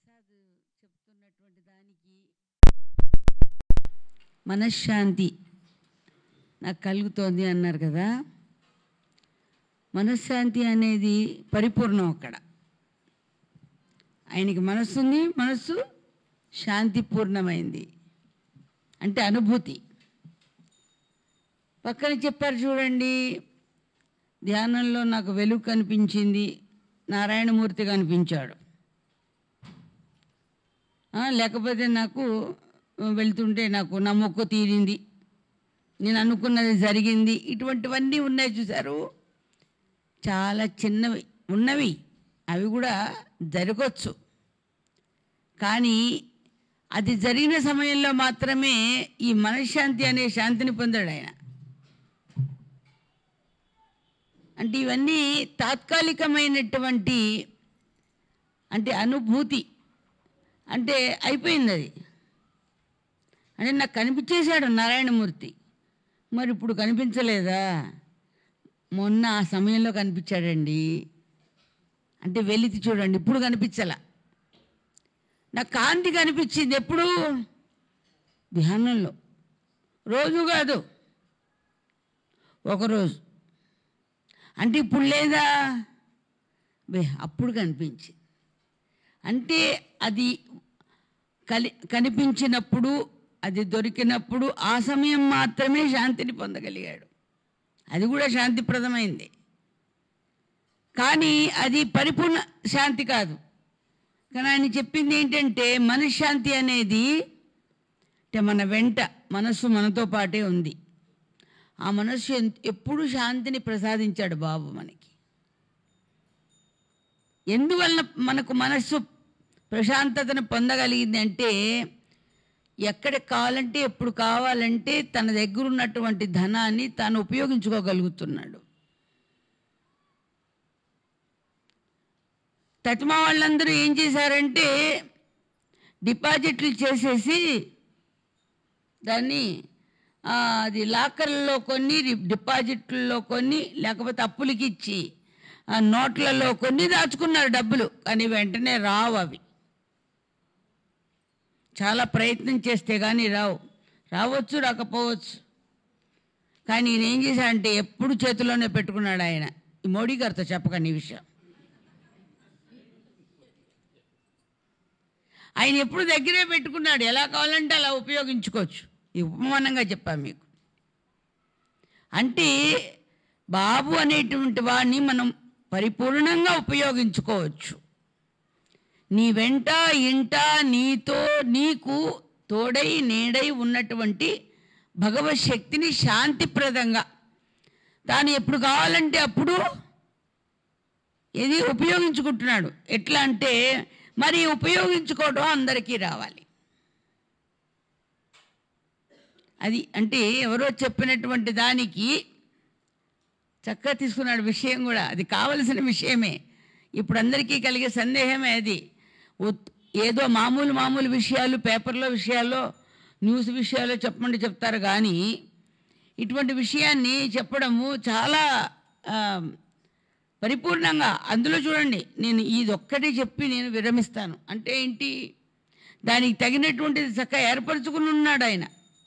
ప్రసాద్ చెప్తున్నటువంటి దానికి మనశ్శాంతి నాకు కలుగుతోంది అన్నారు కదా మనశ్శాంతి అనేది పరిపూర్ణం అక్కడ ఆయనకి మనస్సు ఉంది మనస్సు శాంతిపూర్ణమైంది అంటే అనుభూతి పక్కన చెప్పారు చూడండి ధ్యానంలో నాకు వెలుగు కనిపించింది నారాయణమూర్తి కనిపించాడు ఆ, లేకపోతే నాకు వెళ్తుంటే నాకు నా మొక్కు తీరింది నేను అనుకున్నది జరిగింది ఇటువంటివన్నీ ఉన్నాయి చూసారు చాలా చిన్నవి ఉన్నవి అవి కూడా జరగచ్చు కానీ అది జరిగిన సమయంలో మాత్రమే ఈ మనశ్శాంతి అనే శాంతిని పొందాడు ఆయన అంటే ఇవన్నీ తాత్కాలికమైనటువంటి అంటే అనుభూతి అంటే అయిపోయింది అది అంటే నాకు కనిపించేశాడు నారాయణమూర్తి మరి ఇప్పుడు కనిపించలేదా మొన్న ఆ సమయంలో కనిపించాడండి అంటే వెలితి చూడండి ఇప్పుడు కనిపించలా నాకు కాంతి కనిపించింది ఎప్పుడు ధ్యానంలో రోజు కాదు ఒకరోజు అంటే ఇప్పుడు లేదా బే అప్పుడు కనిపించింది అంటే అది కలి కనిపించినప్పుడు అది దొరికినప్పుడు ఆ సమయం మాత్రమే శాంతిని పొందగలిగాడు అది కూడా శాంతిప్రదమైంది కానీ అది పరిపూర్ణ శాంతి కాదు కానీ ఆయన చెప్పింది ఏంటంటే మనశ్శాంతి అనేది అంటే మన వెంట మనస్సు మనతో పాటే ఉంది ఆ మనస్సు ఎన్- ఎప్పుడు శాంతిని ప్రసాదించాడు బాబు మనకి ఎందువలన మనకు మనస్సు ప్రశాంతతను పొందగలిగింది అంటే ఎక్కడ కావాలంటే ఎప్పుడు కావాలంటే తన దగ్గర ఉన్నటువంటి ధనాన్ని తాను ఉపయోగించుకోగలుగుతున్నాడు తత్మా వాళ్ళందరూ ఏం చేశారంటే డిపాజిట్లు చేసేసి దాన్ని ఆ, అది లాకర్లలో కొన్ని రి- డిపాజిట్లలో కొన్ని లేకపోతే అప్పులకి ఇచ్చి ఆ నోట్లలో కొన్ని దాచుకున్నారు డబ్బులు కానీ వెంటనే రావు అవి చాలా ప్రయత్నం చేస్తే కానీ రావు రావచ్చు రాకపోవచ్చు కానీ ఈయన ఏం చేశాడంటే ఎప్పుడు చేతిలోనే పెట్టుకున్నాడు ఆయన ఈ మోడీ గారితో చెప్పకండి ఈ విషయం ఆయన ఎప్పుడు దగ్గరే పెట్టుకున్నాడు ఎలా కావాలంటే అలా ఉపయోగించుకోవచ్చు ఈ ఉపమానంగా చెప్పాను మీకు అంటే బాబు అనేటువంటి వాడిని మనం పరిపూర్ణంగా ఉపయోగించుకోవచ్చు నీ వెంట ఇంట నీతో నీకు తోడై నీడై ఉన్నటువంటి భగవత్ శక్తిని శాంతిప్రదంగా తాను ఎప్పుడు కావాలంటే అప్పుడు ఇది ఉపయోగించుకుంటున్నాడు ఎట్లా అంటే మరి ఉపయోగించుకోవడం అందరికీ రావాలి అది అంటే ఎవరో చెప్పినటువంటి దానికి చక్కగా తీసుకున్నాడు విషయం కూడా అది కావలసిన విషయమే ఇప్పుడు అందరికీ కలిగే సందేహమే అది ఉత్- ఏదో మామూలు మామూలు విషయాలు పేపర్లో విషయాల్లో న్యూస్ విషయాల్లో చెప్పమంటే చెప్తారు కానీ ఇటువంటి విషయాన్ని చెప్పడము చాలా ఆ, పరిపూర్ణంగా అందులో చూడండి నేను ఇదొక్కటి చెప్పి నేను విరమిస్తాను అంటే ఏంటి దానికి తగినటువంటిది చక్కగా ఏర్పరచుకుని ఉన్నాడు ఆయన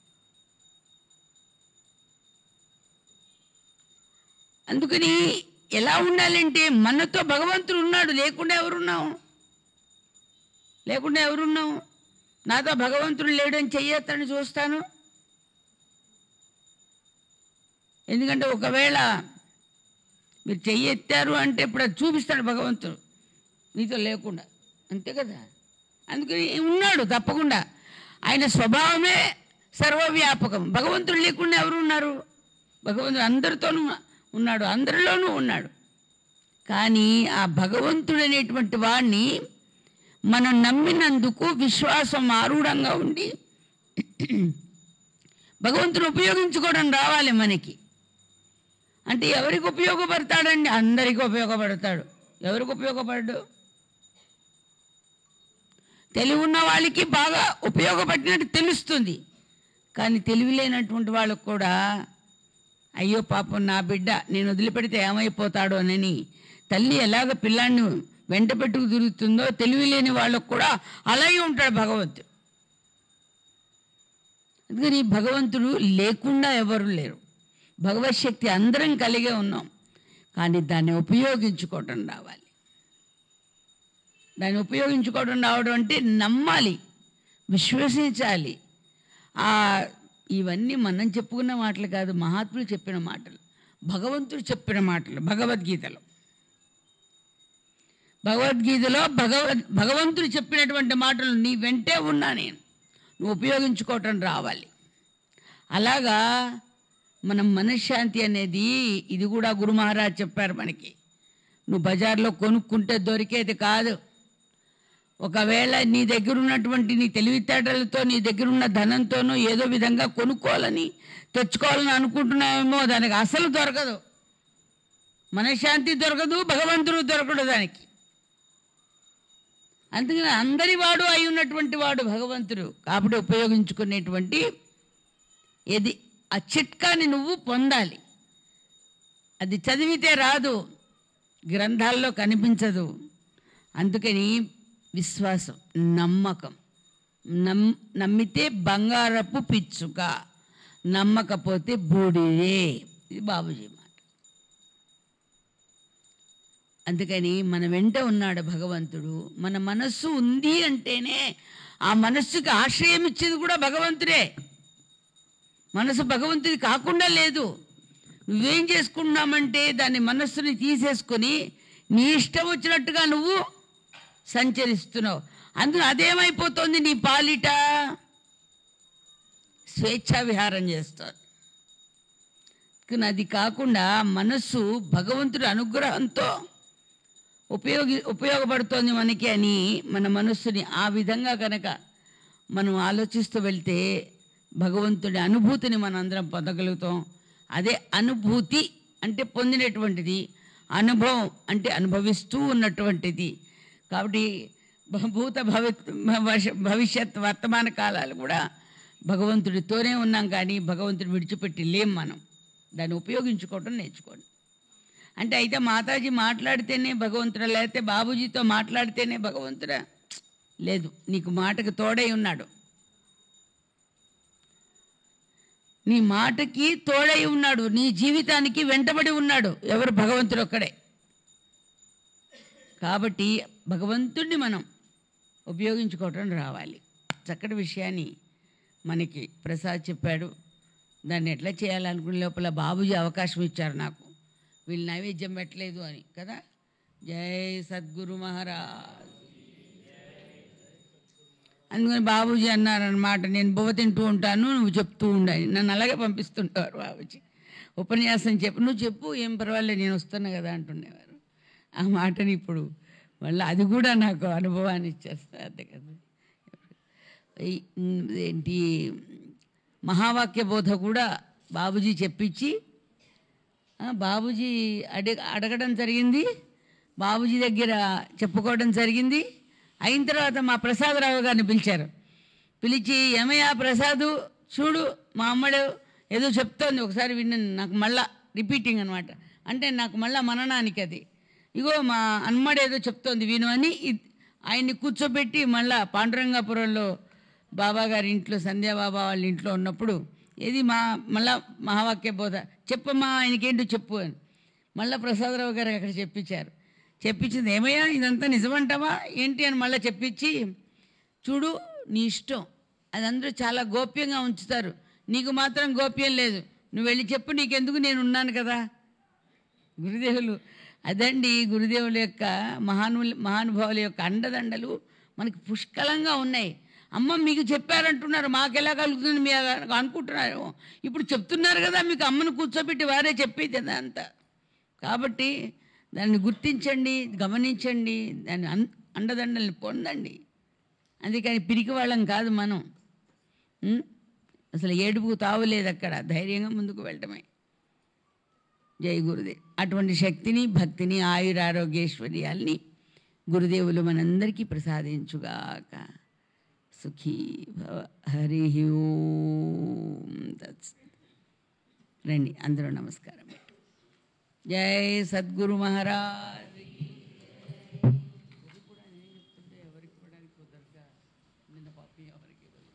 అందుకని ఎలా ఉండాలంటే మనతో భగవంతుడు ఉన్నాడు లేకుండా ఎవరున్నాం లేకుండా ఎవరున్నాం నాతో భగవంతుడు లేడని చెయ్యొద్దని చూస్తాను ఎందుకంటే ఒకవేళ మీరు చెయ్యెత్తారు అంటే ఇప్పుడు అది చూపిస్తాడు భగవంతుడు నీతో లేకుండా అంతే కదా అందుకని ఉన్నాడు తప్పకుండా ఆయన స్వభావమే సర్వవ్యాపకం భగవంతుడు లేకుండా ఎవరు ఉన్నారు భగవంతుడు అందరితోనూ ఉన్నాడు అందరిలోనూ ఉన్నాడు కానీ ఆ భగవంతుడు అనేటువంటి వాడిని మనం నమ్మినందుకు విశ్వాసం ఆరూఢంగా ఉండి భగవంతుని ఉపయోగించుకోవడం రావాలి మనకి అంటే ఎవరికి ఉపయోగపడతాడండి అందరికీ ఉపయోగపడతాడు ఎవరికి ఉపయోగపడ్డు తెలివి ఉన్న వాళ్ళకి బాగా ఉపయోగపడినట్టు తెలుస్తుంది కానీ తెలివి లేనటువంటి వాళ్ళకు కూడా అయ్యో పాపం నా బిడ్డ నేను వదిలిపెడితే ఏమైపోతాడో అని తల్లి ఎలాగ పిల్లాన్ని వెంట పెట్టుకు తిరుగుతుందో తెలివి లేని వాళ్ళకు కూడా అలాగే ఉంటాడు భగవంతుడు అందుకని భగవంతుడు లేకుండా ఎవరు లేరు భగవత్ శక్తి అందరం కలిగే ఉన్నాం కానీ దాన్ని ఉపయోగించుకోవటం రావాలి దాన్ని ఉపయోగించుకోవడం రావడం అంటే నమ్మాలి విశ్వసించాలి ఆ ఇవన్నీ మనం చెప్పుకున్న మాటలు కాదు మహాత్ములు చెప్పిన మాటలు భగవంతుడు చెప్పిన మాటలు భగవద్గీతలో భగవద్గీతలో భగవద్ భగవంతుడు చెప్పినటువంటి మాటలు నీ వెంటే ఉన్నా నేను నువ్వు ఉపయోగించుకోవటం రావాలి అలాగా మనం మనశ్శాంతి అనేది ఇది కూడా గురు మహారాజ్ చెప్పారు మనకి నువ్వు బజార్లో కొనుక్కుంటే దొరికేది కాదు ఒకవేళ నీ దగ్గర ఉన్నటువంటి నీ తెలివితేటలతో నీ దగ్గర ఉన్న ధనంతోనూ ఏదో విధంగా కొనుక్కోవాలని తెచ్చుకోవాలని అనుకుంటున్నావేమో దానికి అసలు దొరకదు మనశ్శాంతి దొరకదు భగవంతుడు దొరకడు దానికి అందుకని అందరి వాడు అయి ఉన్నటువంటి వాడు భగవంతుడు కాబట్టి ఉపయోగించుకునేటువంటి ఏది ఆ చిట్కాని నువ్వు పొందాలి అది చదివితే రాదు గ్రంథాల్లో కనిపించదు అందుకని విశ్వాసం నమ్మకం నమ్ నమ్మితే బంగారపు పిచ్చుక నమ్మకపోతే బూడిదే ఇది బాబుజీ మాట అందుకని మన వెంట ఉన్నాడు భగవంతుడు మన మనస్సు ఉంది అంటేనే ఆ మనస్సుకి ఆశ్రయం ఇచ్చేది కూడా భగవంతుడే మనసు భగవంతుడి కాకుండా లేదు నువ్వేం చేసుకుంటున్నామంటే దాని మనస్సుని తీసేసుకొని నీ ఇష్టం వచ్చినట్టుగా నువ్వు సంచరిస్తున్నావు అందులో అదేమైపోతుంది నీ పాలిట స్వేచ్ఛా విహారం చేస్తుంది కానీ అది కాకుండా మనస్సు భగవంతుడి అనుగ్రహంతో ఉపయోగి ఉపయోగపడుతోంది మనకి అని మన మనస్సుని ఆ విధంగా కనుక మనం ఆలోచిస్తూ వెళ్తే భగవంతుడి అనుభూతిని మనం అందరం పొందగలుగుతాం అదే అనుభూతి అంటే పొందినటువంటిది అనుభవం అంటే అనుభవిస్తూ ఉన్నటువంటిది కాబట్టి భ- భూత భవి భవిష్య- భవిష్యత్ వర్తమాన కాలాలు కూడా భగవంతుడితోనే ఉన్నాం కానీ భగవంతుడు విడిచిపెట్టి లేం మనం దాన్ని ఉపయోగించుకోవటం నేర్చుకోండి అంటే అయితే మాతాజీ మాట్లాడితేనే భగవంతుడా లేకపోతే బాబూజీతో మాట్లాడితేనే భగవంతుడా లేదు నీకు మాటకు తోడై ఉన్నాడు నీ మాటకి తోడై ఉన్నాడు నీ జీవితానికి వెంటబడి ఉన్నాడు ఎవరు భగవంతుడు ఒక్కడే కాబట్టి భగవంతుడిని మనం ఉపయోగించుకోవటం రావాలి చక్కటి విషయాన్ని మనకి ప్రసాద్ చెప్పాడు దాన్ని ఎట్లా చేయాలనుకునే లోపల బాబుజీ అవకాశం ఇచ్చారు నాకు వీళ్ళు నైవేద్యం పెట్టలేదు అని కదా జై సద్గురు మహారాజ్ అందుకని బాబూజీ అన్నారనమాట నేను బువ్వ తింటూ ఉంటాను నువ్వు చెప్తూ ఉండని నన్ను అలాగే పంపిస్తుంటారు బాబూజీ ఉపన్యాసం చెప్పు నువ్వు చెప్పు ఏం పర్వాలేదు నేను వస్తున్నా కదా అంటుండేవారు ఆ మాటని ఇప్పుడు మళ్ళీ అది కూడా నాకు అనుభవాన్ని ఇచ్చేస్తారు అంతే కదా ఈ- ఏంటి మహావాక్య బోధ కూడా బాబూజీ చెప్పించి ఆ, బాబూజీ అడి అడగడం జరిగింది బాబూజీ దగ్గర చెప్పుకోవడం జరిగింది అయిన తర్వాత మా ప్రసాదరావు గారిని పిలిచారు పిలిచి ఏమయ్యా ప్రసాదు చూడు మా అమ్మడు ఏదో చెప్తోంది ఒకసారి విన్నాను నాకు మళ్ళా రిపీటింగ్ అనమాట అంటే నాకు మళ్ళా మననానికి అది ఇగో మా అమ్మడు ఏదో చెప్తోంది విను అని ఇ- ఆయన్ని కూర్చోబెట్టి మళ్ళా పాండురంగాపురంలో బాబా గారి ఇంట్లో సంధ్యాబాబా వాళ్ళ ఇంట్లో ఉన్నప్పుడు ఏది మా మళ్ళా మహావాక్య బోధ చెప్పమ్మా ఆయనకేంటో చెప్పు అని మళ్ళా ప్రసాదరావు గారు అక్కడ చెప్పించారు చెప్పించింది ఏమయ్యా ఇదంతా నిజమంటావా ఏంటి అని మళ్ళీ చెప్పించి చూడు నీ ఇష్టం అది అందరూ చాలా గోప్యంగా ఉంచుతారు నీకు మాత్రం గోప్యం లేదు నువ్వు వెళ్ళి చెప్పు నీకెందుకు నేను ఉన్నాను కదా గురుదేవులు అదండి గురుదేవుల యొక్క మహానువుల మహానుభావుల యొక్క అండదండలు మనకి పుష్కలంగా ఉన్నాయి అమ్మ మీకు చెప్పారంటున్నారు మాకెలా కలుగుతుంది మీ అనుకుంటున్నారు ఇప్పుడు చెప్తున్నారు కదా మీకు అమ్మను కూర్చోబెట్టి వారే చెప్పేది అదంతా కాబట్టి దాన్ని గుర్తించండి గమనించండి దాని అన్ అండదండల్ని పొందండి అందుకని పిరికి వాళ్ళం కాదు మనం ఉం? అసలు ఏడుపుకు తావులేదు అక్కడ ధైర్యంగా ముందుకు వెళ్ళటమే జై గురుదేవ్ అటువంటి శక్తిని భక్తిని ఆయురారోగ్యేశ్వర్యాల్ని గురుదేవులు మనందరికీ ప్రసాదించుగాక సుఖీ భవ హరి ఓం తత్సత్. రండి అందరూ నమస్కారం జై సద్గురు మహారాజ్ నిన్న పాపం ఎవరికి ఇవ్వలేదు